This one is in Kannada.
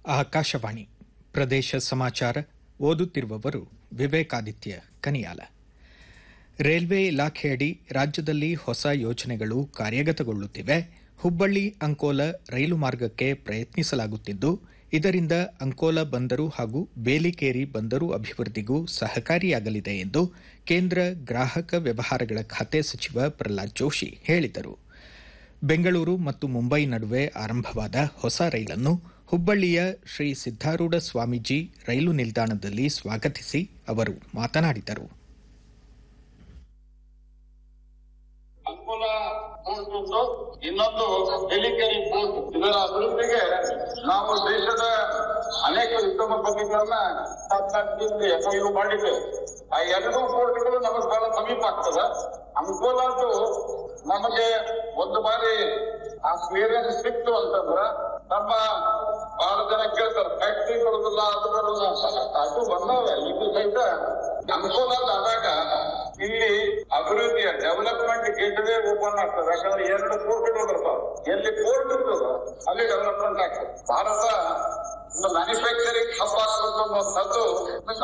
ಆಕಾಶವಾಣಿ ಪ್ರದೇಶ ಸಮಾಚಾರ ಓದುತ್ತಿರುವವರು ವಿವೇಕಾದಿತ್ಯ ಕನಿಯಾಲ ರೈಲ್ವೆ ಇಲಾಖೆಯಡಿ ರಾಜ್ಯದಲ್ಲಿ ಹೊಸ ಯೋಜನೆಗಳು ಕಾರ್ಯಗತಗೊಳ್ಳುತ್ತಿವೆ ಹುಬ್ಬಳ್ಳಿ ಅಂಕೋಲ ರೈಲು ಮಾರ್ಗಕ್ಕೆ ಪ್ರಯತ್ನಿಸಲಾಗುತ್ತಿದ್ದು ಇದರಿಂದ ಅಂಕೋಲ ಬಂದರು ಹಾಗೂ ಬೇಲಿಕೇರಿ ಬಂದರು ಅಭಿವೃದ್ಧಿಗೂ ಸಹಕಾರಿಯಾಗಲಿದೆ ಎಂದು ಕೇಂದ್ರ ಗ್ರಾಹಕ ವ್ಯವಹಾರಗಳ ಖಾತೆ ಸಚಿವ ಪ್ರಹ್ಲಾದ್ ಜೋಶಿ ಹೇಳಿದರು ಬೆಂಗಳೂರು ಮತ್ತು ಮುಂಬೈ ನಡುವೆ ಆರಂಭವಾದ ಹೊಸ ರೈಲನ್ನು ಹುಬ್ಬಳ್ಳಿಯ ಶ್ರೀ ಸಿದ್ದಾರೂಢ ಸ್ವಾಮೀಜಿ ರೈಲು ನಿಲ್ದಾಣದಲ್ಲಿ ಸ್ವಾಗತಿಸಿ ಅವರು ಮಾತನಾಡಿದರು ಅಂಕೋಲ ಪೋರ್ಟ್ ಒಂದು ಇನ್ನೊಂದು ಹೆಲಿಕರಿ ಪೋರ್ಟ್ ಇದರ ಅಭಿವೃದ್ಧಿಗೆ ನಾವು ದೇಶದ ಅನೇಕ ಉತ್ತಮ ಪದ್ಧತಿಗಳನ್ನ ಎಫ್ಐಯು ಮಾಡಿದ್ದೇವೆ ಆ ಎರಡೂ ಪೋರ್ಟ್ಗಳು ನಮಗೆ ಬಹಳ ಸಮೀಪ ಆಗ್ತದ ಅಂಕೋಲಾದು ನಮಗೆ ಒಂದು ಬಾರಿ ಆ ಕ್ಲಿಯರೆನ್ಸ್ ಸಿಕ್ತು ಅಂತಂದ್ರ ನಮ್ಮ ಬಹಳ ಜನ ಕೇಳ್ತಾರೆ ಫ್ಯಾಕ್ಟ್ರಿ ಬರುದಿಲ್ಲ ಅದು ಬರುದಿಲ್ಲ ಅಂತ. ಅದು ಬಂದವೆ ಇದು ಸಹಿತ ಅನುಕೂಲ ಆದಾಗ ಇಲ್ಲಿ ಅಭಿವೃದ್ಧಿಯ ಡೆವಲಪ್ಮೆಂಟ್ ಗೇಟ್ವೇ ಓಪನ್ ಆಗ್ತದೆ ಯಾಕಂದ್ರೆ ಎರಡು ಪೋರ್ಟ್ಗಳು ಬರ್ತಾವ ಎಲ್ಲಿ ಪೋರ್ಟ್ ಇರ್ತದ ಅಲ್ಲಿ ಡೆವಲಪ್ಮೆಂಟ್ ಆಗ್ತದೆ ಭಾರತ ಮ್ಯಾನುಫ್ಯಾಕ್ಚರಿಂಗ್ ಹಬ್ ಆಗ್ಬೇಕು ಅನ್ನುವಂಥದ್ದು